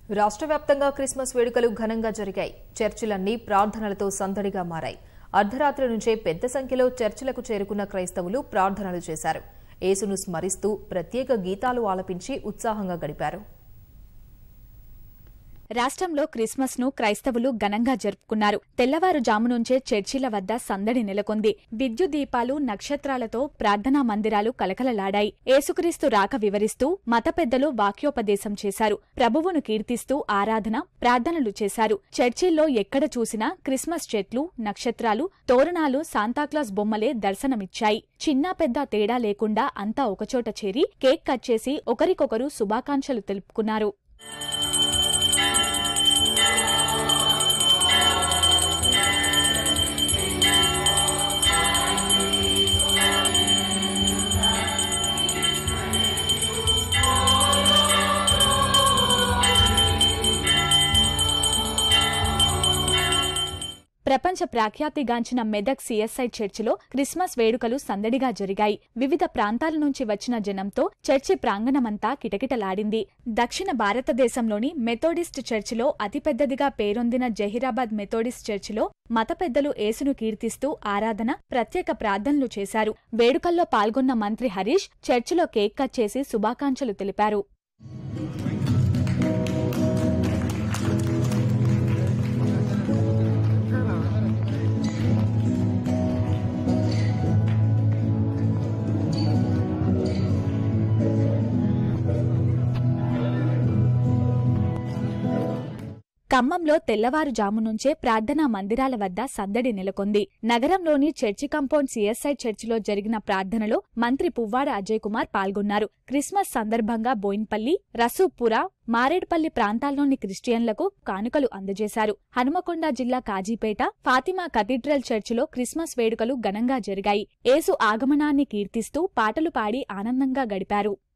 రాష్ట్ర వ్యాప్తంగా క్రిస్మస్ వేడుకలు ఘనంగా జరిగాయి చర్చిలన్నీ ప్రార్థనలతో సందడిగా మారాయి అర్ధరాత్రి నుంచే పెద్ద సంఖ్యలో చర్చిలకు చేరుకున్న క్రైస్తవులు ప్రార్థనలు చేశారు యేసును స్మరిస్తూ ప్రత్యేక గీతాలు ఆలపించి ఉత్సాహంగా గడిపారు రాష్ట్రంలో క్రిస్మస్ ను క్రైస్తవులు ఘనంగా జరుపుకున్నారు తెల్లవారుజాము నుంచే చర్చిల వద్ద సందడి నెలకొంది విద్యుత్ దీపాలు నక్షత్రాలతో ప్రార్థనా మందిరాలు కలకలలాడాయి ఏసుక్రీస్తు రాక వివరిస్తూ మత పెద్దలు వాక్యోపదేశం చేశారు ప్రభువును కీర్తిస్తూ ఆరాధన ప్రార్థనలు చేశారు చర్చిల్లో ఎక్కడ చూసినా క్రిస్మస్ చెట్లు నక్షత్రాలు తోరణాలు సాంతాక్లాస్ బొమ్మలే దర్శనమిచ్చాయి చిన్న పెద్ద తేడా లేకుండా అంతా ఒకచోట చేరి కేక్ కట్ చేసి ఒకరికొకరు శుభాకాంక్షలు తెలుపుకున్నారు ప్రపంచ ప్రఖ్యాతిగాంచిన మెదక్ సిఎస్ఐ చర్చిలో క్రిస్మస్ వేడుకలు సందడిగా జరిగాయి వివిధ ప్రాంతాల నుంచి వచ్చిన జనంతో చర్చి ప్రాంగణమంతా కిటకిటలాడింది దక్షిణ భారతదేశంలోని మెథోడిస్ట్ చర్చిలో అతిపెద్దదిగా పేరొందిన జహీరాబాద్ మెథోడిస్ట్ చర్చిలో మత పెద్దలు యేసును కీర్తిస్తూ ఆరాధన ప్రత్యేక ప్రార్థనలు చేశారు వేడుకల్లో పాల్గొన్న మంత్రి హరీష్ చర్చిలో కేక్ కట్ చేసి శుభాకాంక్షలు తెలిపారు ఖమ్మంలో తెల్లవారుజాము నుంచే ప్రార్థనా మందిరాల వద్ద సందడి నెలకొంది నగరంలోని చర్చి కంపౌండ్ సిఎస్ఐ చర్చిలో జరిగిన ప్రార్థనలో మంత్రి పువ్వాడ అజయ్ కుమార్ పాల్గొన్నారు క్రిస్మస్ సందర్భంగా బోయిన్పల్లి రసూపుర మారేడుపల్లి ప్రాంతాల్లోని క్రిస్టియన్లకు కానుకలు అందజేశారు హనుమకొండ జిల్లా కాజీపేట ఫాతిమా కథీడ్రల్ చర్చిలో క్రిస్మస్ వేడుకలు ఘనంగా జరిగాయి యేసు ఆగమనాన్ని కీర్తిస్తూ పాటలు పాడి ఆనందంగా గడిపారు